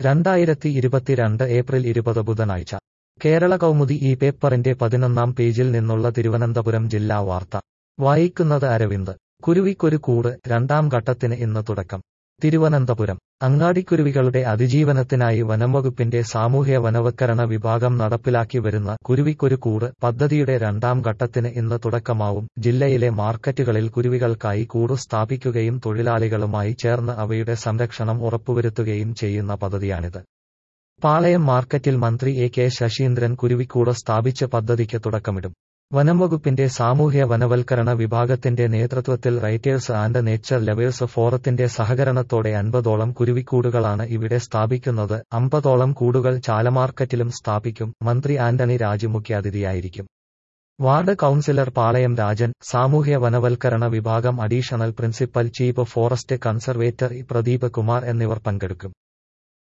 രണ്ടായിരത്തി ഇരുപത്തിരണ്ട് ഏപ്രിൽ ഇരുപത് ബുധനാഴ്ച കേരള കൗമുദി ഈ പേപ്പറിന്റെ പതിനൊന്നാം പേജിൽ നിന്നുള്ള തിരുവനന്തപുരം ജില്ലാ വാർത്ത വായിക്കുന്നത് അരവിന്ദ് കുരുവിക്കൊരു കൂട് രണ്ടാം ഘട്ടത്തിന് ഇന്ന് തുടക്കം തിരുവനന്തപുരം അങ്ങാടിക്കുരുവികളുടെ അതിജീവനത്തിനായി വനംവകുപ്പിന്റെ സാമൂഹ്യ വനവത്കരണ വിഭാഗം നടപ്പിലാക്കി വരുന്ന കുരുവിക്കൊരു കൂട് പദ്ധതിയുടെ രണ്ടാം ഘട്ടത്തിന് ഇന്ന് തുടക്കമാവും ജില്ലയിലെ മാർക്കറ്റുകളിൽ കുരുവികൾക്കായി കൂടു സ്ഥാപിക്കുകയും തൊഴിലാളികളുമായി ചേർന്ന് അവയുടെ സംരക്ഷണം ഉറപ്പുവരുത്തുകയും ചെയ്യുന്ന പദ്ധതിയാണിത് പാളയം മാർക്കറ്റിൽ മന്ത്രി എ കെ ശശീന്ദ്രൻ കുരുവിക്കൂട് സ്ഥാപിച്ച് പദ്ധതിക്ക് തുടക്കമിടും വനംവകുപ്പിന്റെ സാമൂഹ്യ വനവൽക്കരണ വിഭാഗത്തിന്റെ നേതൃത്വത്തിൽ റൈറ്റേഴ്സ് ആൻഡ് നേച്ചർ ലവേഴ്സ് ഫോറത്തിന്റെ സഹകരണത്തോടെ അൻപതോളം കുരുവിക്കൂടുകളാണ് ഇവിടെ സ്ഥാപിക്കുന്നത് അമ്പതോളം കൂടുകൾ ചാലമാർക്കറ്റിലും സ്ഥാപിക്കും മന്ത്രി ആന്റണി രാജു മുഖ്യാതിഥിയായിരിക്കും വാർഡ് കൌൺസിലർ പാളയം രാജൻ സാമൂഹ്യ വനവൽക്കരണ വിഭാഗം additional principal chief forest conservator Pradeep Kumar എന്നിവർ പങ്കെടുക്കും